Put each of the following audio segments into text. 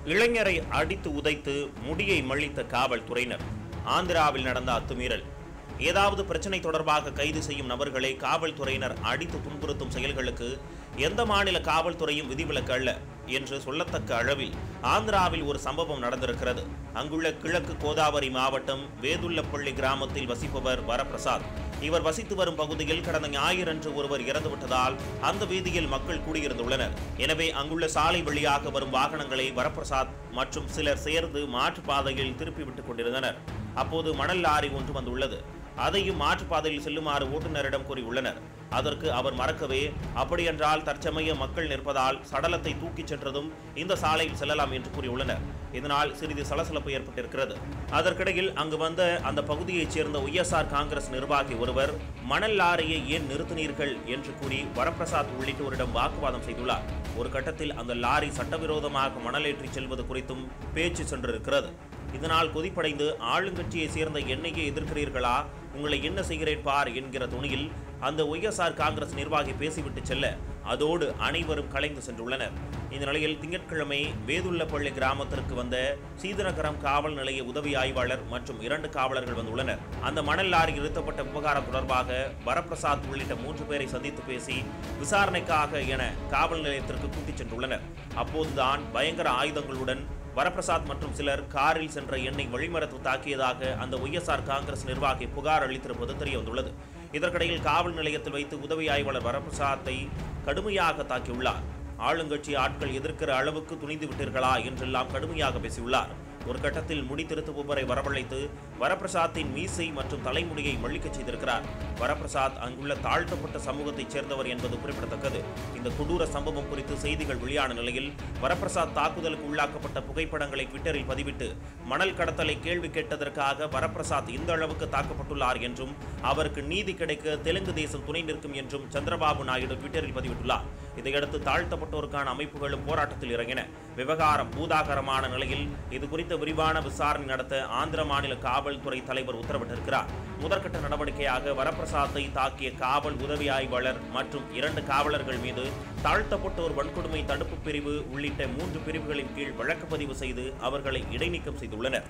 இளைஞரை அடித்து உதைத்து முடியை மழித்த காவல்துறையினர் ஆந்திராவில் நடந்த அத்துமீறல் ஏதாவது பிரச்சனை தொடர்பாக கைது செய்யும் நபர்களை காவல்துறையினர் அடித்து துன்புறுத்தும் செயல்களுக்கு எந்த மாநில காவல்துறையும் விதிவிலக்கு அல்ல என்று சொல்லத்தக்க அளவில் ஆந்திராவில் ஒரு சம்பவம் நடந்திருக்கிறது அங்குள்ள கிழக்கு கோதாவரி மாவட்டம் வேதுள்ளப்பள்ளி கிராமத்தில் வசிப்பவர் வரப்பிரசாத் இவர் வசித்து வரும் பகுதியில் கடந்த ஞாயிறன்று ஒருவர் இறந்துவிட்டதால் அந்த வீதியில் மக்கள் கூடியிருந்துள்ளனர் எனவே அங்குள்ள சாலை வழியாக வரும் வாகனங்களை வரப்பிரசாத் மற்றும் சிலர் சேர்ந்து மாற்றுப்பாதையில் திருப்பிவிட்டுக் கொண்டிருந்தனர் அப்போது மணல் லாரி ஒன்று வந்துள்ளது அதையும் மாற்றுப்பாதையில் செல்லுமாறு ஓட்டுநரிடம் கூறியுள்ளனர் அதற்கு அவர் மறக்கவே அப்படியென்றால் தற்சமய மக்கள் நிற்பதால் சடலத்தை தூக்கிச் சென்றதும் இந்த சாலையில் செல்லலாம் என்று கூறியுள்ளனர் இதனால் சிறிது சலசலப்பு ஏற்பட்டிருக்கிறது அதற்கிடையில் அங்கு வந்த அந்த பகுதியைச் சேர்ந்த ஒய்எஸ்ஆர் காங்கிரஸ் நிர்வாகி ஒருவர் மணல் லாரியை ஏன் நிறுத்தினீர்கள் என்று கூறி வரப்பிரசாத் உள்ளிட்டோரிடம் வாக்குவாதம் செய்துள்ளார் ஒரு கட்டத்தில் அந்த லாரி சட்டவிரோதமாக மணலேற்றி செல்வது குறித்தும் பேச்சு சென்றிருக்கிறது இதனால் கொதிப்படைந்து ஆளுங்கட்சியை சேர்ந்த என்னையே எதிர்க்கிறீர்களா உங்களை என்ன செய்கிறேன் பார் என்கிற துணியில் அந்த ஒய்எஸ்ஆர் காங்கிரஸ் நிர்வாகி பேசிவிட்டு செல்ல அதோடு அனைவரும் கலைந்து சென்றுள்ளனர் இந்த நிலையில் திங்கட்கிழமை வேதுள்ளப்பள்ளி கிராமத்திற்கு வந்த சீதனகரம் காவல் நிலைய உதவி ஆய்வாளர் மற்றும் இரண்டு காவலர்கள் வந்துள்ளனர் அந்த மணல் லாரி நிறுத்தப்பட்ட விவகாரம் தொடர்பாக வரப்பிரசாத் உள்ளிட்ட மூன்று பேரை சந்தித்து பேசி விசாரணைக்காக என காவல் நிலையத்திற்கு கூட்டிச் சென்றுள்ளனர் அப்போதுதான் பயங்கர ஆயுதங்களுடன் வரப்பிரசாத் மற்றும் சிலர் காரில் சென்ற எண்ணெய் வழிமரத்து தாக்கியதாக அந்த ஒய்எஸ்ஆர் காங்கிரஸ் நிர்வாகி புகார் அளித்திருப்பது தெரியவந்துள்ளது இதற்கிடையில் காவல் நிலையத்தில் வைத்து உதவி ஆய்வாளர் வரப்பிரசாத்தை கடுமையாக தாக்கியுள்ளார் ஆளுங்கட்சி ஆட்கள் எதிர்க்கிற அளவுக்கு துணிந்து விட்டீர்களா என்றெல்லாம் கடுமையாக பேசியுள்ளார் ஒரு கட்டத்தில் முடி திருத்துபவரை வரவழைத்து வரப்பிரசாத்தின் மீசை மற்றும் தலைமுடியை மழிக்கச் செய்திருக்கிறார் வரப்பிரசாத் அங்குள்ள தாழ்த்தப்பட்ட சமூகத்தைச் சேர்ந்தவர் என்பது குறிப்பிடத்தக்கது இந்த கொடூர சம்பவம் குறித்து செய்திகள் வெளியான நிலையில் வரப்பிரசாத் தாக்குதலுக்கு உள்ளாக்கப்பட்ட புகைப்படங்களை ட்விட்டரில் பதிவிட்டு மணல் கடத்தலை கேள்வி கேட்டதற்காக வரப்பிரசாத் இந்த அளவுக்கு தாக்கப்பட்டுள்ளார் என்றும் அவருக்கு நீதி கிடைக்க தெலுங்கு தேசம் துணை நிற்கும் என்றும் சந்திரபாபு நாயுடு ட்விட்டரில் பதிவிட்டுள்ளார் இதையடுத்து தாழ்த்தப்பட்டோருக்கான அமைப்புகளும் போராட்டத்தில் இறங்கின விவகாரம் பூதாகரமான நிலையில் இது குறித்த விரிவான விசாரணை நடத்த ஆந்திர மாநில காவல்துறை தலைவர் உத்தரவிட்டிருக்கிறார் முதற்கட்ட நடவடிக்கையாக வரப்பிரசாத்தை தாக்கிய காவல் உதவி ஆய்வாளர் மற்றும் இரண்டு காவலர்கள் மீது தாழ்த்தப்பட்டோர் வன்கொடுமை தடுப்பு பிரிவு உள்ளிட்ட மூன்று பிரிவுகளின் கீழ் வழக்கு பதிவு செய்து அவர்களை இடைநீக்கம் செய்துள்ளனர்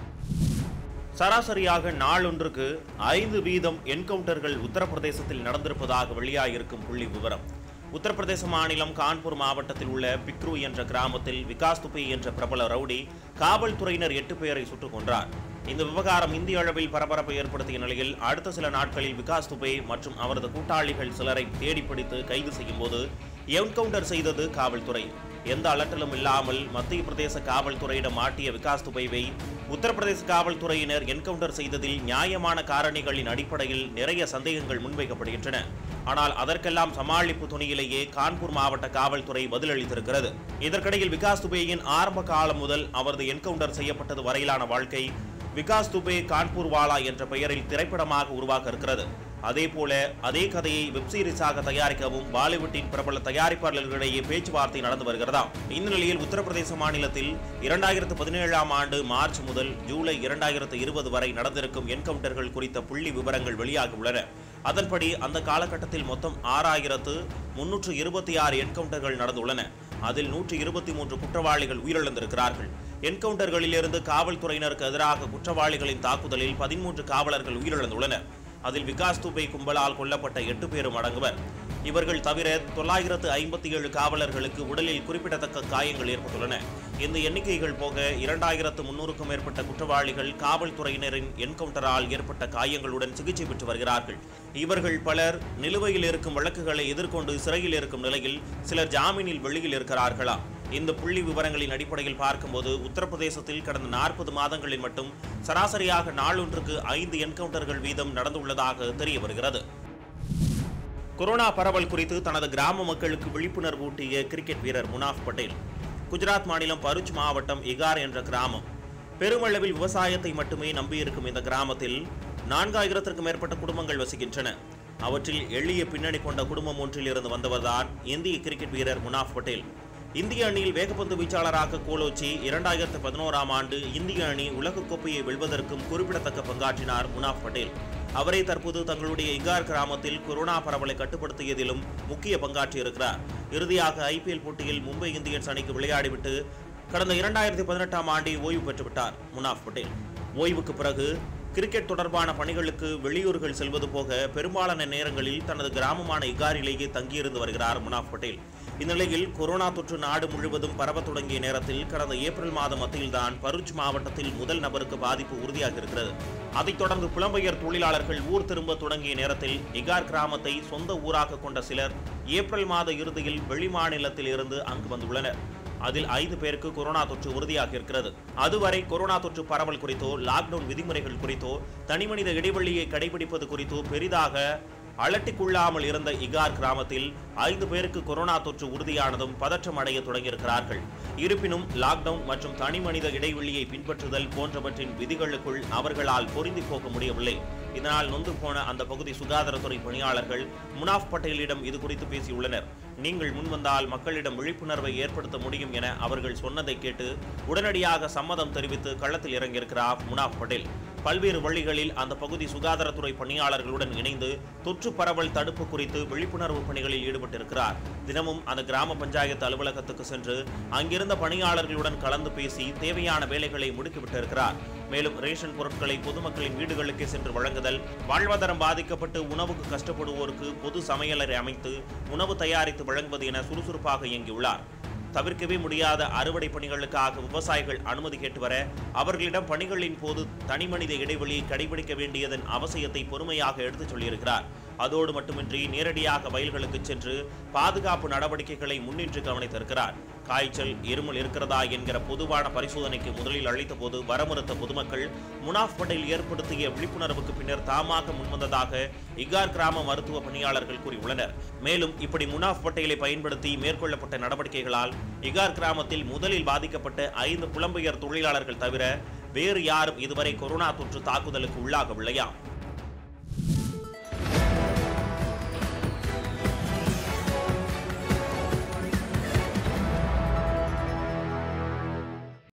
சராசரியாக நாளொன்றுக்கு ஐந்து வீதம் என்கவுண்டர்கள் உத்தரப்பிரதேசத்தில் நடந்திருப்பதாக வெளியாகியிருக்கும் புள்ளி விவரம் உத்தரப்பிரதேச மாநிலம் கான்பூர் மாவட்டத்தில் உள்ள பிக்ரு என்ற கிராமத்தில் விகாஸ் துபே என்ற பிரபல ரவுடி காவல்துறையினர் எட்டு பேரை சுட்டுக் கொன்றார் இந்த விவகாரம் இந்திய அளவில் பரபரப்பை ஏற்படுத்திய நிலையில் அடுத்த சில நாட்களில் விகாஸ் துபே மற்றும் அவரது கூட்டாளிகள் சிலரை தேடிப்பிடித்து கைது செய்யும் போது என்கவுண்டர் செய்தது காவல்துறை எந்த அலட்டலும் இல்லாமல் மத்திய பிரதேச காவல்துறையிடம் மாட்டிய விகாஸ் துபைவை உத்தரப்பிரதேச காவல்துறையினர் என்கவுண்டர் செய்ததில் நியாயமான காரணிகளின் அடிப்படையில் நிறைய சந்தேகங்கள் முன்வைக்கப்படுகின்றன ஆனால் அதற்கெல்லாம் சமாளிப்பு துணியிலேயே கான்பூர் மாவட்ட காவல்துறை பதிலளித்திருக்கிறது இதற்கிடையில் விகாஸ் துபேயின் ஆரம்ப காலம் முதல் அவரது என்கவுண்டர் செய்யப்பட்டது வரையிலான வாழ்க்கை விகாஸ் துபே கான்பூர் வாலா என்ற பெயரில் திரைப்படமாக உருவாக இருக்கிறது அதே போல அதே கதையை வெப் சீரிஸாக தயாரிக்கவும் பாலிவுட்டின் பிரபல தயாரிப்பாளர்களிடையே பேச்சுவார்த்தை நடந்து வருகிறதாம் இந்த நிலையில் உத்தரப்பிரதேச மாநிலத்தில் இரண்டாயிரத்து பதினேழாம் ஆண்டு மார்ச் முதல் ஜூலை இரண்டாயிரத்து இருபது வரை நடந்திருக்கும் என்கவுண்டர்கள் குறித்த புள்ளி விவரங்கள் வெளியாக உள்ளன அதன்படி அந்த காலகட்டத்தில் மொத்தம் ஆறாயிரத்து முன்னூற்று இருபத்தி ஆறு என்கவுண்டர்கள் நடந்துள்ளன அதில் நூற்றி இருபத்தி மூன்று குற்றவாளிகள் உயிரிழந்திருக்கிறார்கள் என்கவுண்டர்களிலிருந்து காவல்துறையினருக்கு எதிராக குற்றவாளிகளின் தாக்குதலில் பதிமூன்று காவலர்கள் உயிரிழந்துள்ளனர் அதில் விகாஸ் துபே கும்பலால் கொல்லப்பட்ட எட்டு பேரும் அடங்குவர் இவர்கள் தவிர தொள்ளாயிரத்து ஐம்பத்தி ஏழு காவலர்களுக்கு உடலில் குறிப்பிடத்தக்க காயங்கள் ஏற்பட்டுள்ளன இந்த எண்ணிக்கைகள் போக இரண்டாயிரத்து முன்னூறுக்கும் மேற்பட்ட குற்றவாளிகள் காவல்துறையினரின் என்கவுண்டரால் ஏற்பட்ட காயங்களுடன் சிகிச்சை பெற்று வருகிறார்கள் இவர்கள் பலர் நிலுவையில் இருக்கும் வழக்குகளை எதிர்கொண்டு சிறையில் இருக்கும் நிலையில் சிலர் ஜாமீனில் வெளியில் இருக்கிறார்களா இந்த புள்ளி விவரங்களின் அடிப்படையில் பார்க்கும்போது உத்தரப்பிரதேசத்தில் கடந்த நாற்பது மாதங்களில் மட்டும் சராசரியாக நாளொன்றுக்கு ஐந்து என்கவுண்டர்கள் வீதம் நடந்துள்ளதாக தெரிய வருகிறது கொரோனா பரவல் குறித்து தனது கிராம மக்களுக்கு விழிப்புணர்வு ஊட்டிய கிரிக்கெட் வீரர் முனாஃப் பட்டேல் குஜராத் மாநிலம் பருச் மாவட்டம் இகார் என்ற கிராமம் பெருமளவில் விவசாயத்தை மட்டுமே நம்பியிருக்கும் இந்த கிராமத்தில் நான்காயிரத்திற்கும் மேற்பட்ட குடும்பங்கள் வசிக்கின்றன அவற்றில் எளிய பின்னணி கொண்ட குடும்பம் ஒன்றில் இருந்து வந்தவர்தான் இந்திய கிரிக்கெட் வீரர் முனாஃப் பட்டேல் இந்திய அணியில் வேகப்பந்து வீச்சாளராக கோலோச்சி இரண்டாயிரத்து பதினோராம் ஆண்டு இந்திய அணி உலகக்கோப்பையை வெல்வதற்கும் குறிப்பிடத்தக்க பங்காற்றினார் முனாஃப் பட்டேல் அவரே தற்போது தங்களுடைய இகார் கிராமத்தில் கொரோனா பரவலை கட்டுப்படுத்தியதிலும் முக்கிய பங்காற்றியிருக்கிறார் இறுதியாக ஐபிஎல் போட்டியில் மும்பை இந்தியன்ஸ் அணிக்கு விளையாடிவிட்டு கடந்த இரண்டாயிரத்தி பதினெட்டாம் ஆண்டில் ஓய்வு பெற்றுவிட்டார் முனாஃப் பட்டேல் ஓய்வுக்கு பிறகு கிரிக்கெட் தொடர்பான பணிகளுக்கு வெளியூர்கள் செல்வது போக பெரும்பாலான நேரங்களில் தனது கிராமமான இகாரிலேயே தங்கியிருந்து வருகிறார் முனாஃப் பட்டேல் இந்நிலையில் கொரோனா தொற்று நாடு முழுவதும் பரவத் தொடங்கிய நேரத்தில் கடந்த ஏப்ரல் மாதம் மத்தியில்தான் பருச் மாவட்டத்தில் முதல் நபருக்கு பாதிப்பு உறுதியாக இருக்கிறது அதைத் தொடர்ந்து புலம்பெயர் தொழிலாளர்கள் ஊர் திரும்ப தொடங்கிய நேரத்தில் இகார் கிராமத்தை சொந்த ஊராக கொண்ட சிலர் ஏப்ரல் மாத இறுதியில் வெளிமாநிலத்தில் இருந்து அங்கு வந்துள்ளனர் அதில் ஐந்து பேருக்கு கொரோனா தொற்று உறுதியாக இருக்கிறது அதுவரை கொரோனா தொற்று பரவல் குறித்தோ லாக்டவுன் விதிமுறைகள் குறித்தோ தனிமனித இடைவெளியை கடைபிடிப்பது குறித்தோ பெரிதாக அலட்டிக்குள்ளாமல் இருந்த இகார் கிராமத்தில் ஐந்து பேருக்கு கொரோனா தொற்று உறுதியானதும் பதற்றம் அடைய தொடங்கியிருக்கிறார்கள் இருப்பினும் லாக்டவுன் மற்றும் தனிமனித இடைவெளியை பின்பற்றுதல் போன்றவற்றின் விதிகளுக்குள் அவர்களால் பொருந்தி போக முடியவில்லை இதனால் நொந்து போன அந்த பகுதி சுகாதாரத்துறை பணியாளர்கள் முனாஃப் பட்டேலிடம் இது குறித்து பேசியுள்ளனர் நீங்கள் முன்வந்தால் மக்களிடம் விழிப்புணர்வை ஏற்படுத்த முடியும் என அவர்கள் சொன்னதை கேட்டு உடனடியாக சம்மதம் தெரிவித்து களத்தில் இறங்கியிருக்கிறார் முனாஃப் பட்டேல் பல்வேறு வழிகளில் அந்த பகுதி சுகாதாரத்துறை பணியாளர்களுடன் இணைந்து தொற்று பரவல் தடுப்பு குறித்து விழிப்புணர்வு பணிகளில் ஈடுபட்டிருக்கிறார் தினமும் அந்த கிராம பஞ்சாயத்து அலுவலகத்துக்கு சென்று அங்கிருந்த பணியாளர்களுடன் கலந்து பேசி தேவையான வேலைகளை முடுக்கிவிட்டிருக்கிறார் மேலும் ரேஷன் பொருட்களை பொதுமக்களின் வீடுகளுக்கே சென்று வழங்குதல் வாழ்வாதாரம் பாதிக்கப்பட்டு உணவுக்கு கஷ்டப்படுவோருக்கு பொது சமையலறை அமைத்து உணவு தயாரித்து வழங்குவது என சுறுசுறுப்பாக இயங்கியுள்ளார் தவிர்க்கவே முடியாத அறுவடை பணிகளுக்காக விவசாயிகள் அனுமதி கேட்டு வர அவர்களிடம் பணிகளின் போது தனிமனித இடைவெளியை கடைபிடிக்க வேண்டியதன் அவசியத்தை பொறுமையாக எடுத்துச் சொல்லியிருக்கிறார் அதோடு மட்டுமின்றி நேரடியாக வயல்களுக்கு சென்று பாதுகாப்பு நடவடிக்கைகளை முன்னின்று கவனித்திருக்கிறார் காய்ச்சல் இருமல் இருக்கிறதா என்கிற பொதுவான பரிசோதனைக்கு முதலில் அளித்தபோது வரமறுத்த பொதுமக்கள் முனாஃப் பட்டேல் ஏற்படுத்திய விழிப்புணர்வுக்கு பின்னர் தாமாக முன்வந்ததாக இகார் கிராம மருத்துவ பணியாளர்கள் கூறியுள்ளனர் மேலும் இப்படி முனாஃப் பட்டேலை பயன்படுத்தி மேற்கொள்ளப்பட்ட நடவடிக்கைகளால் இகார் கிராமத்தில் முதலில் பாதிக்கப்பட்ட ஐந்து புலம்பெயர் தொழிலாளர்கள் தவிர வேறு யாரும் இதுவரை கொரோனா தொற்று தாக்குதலுக்கு உள்ளாகவில்லையாம்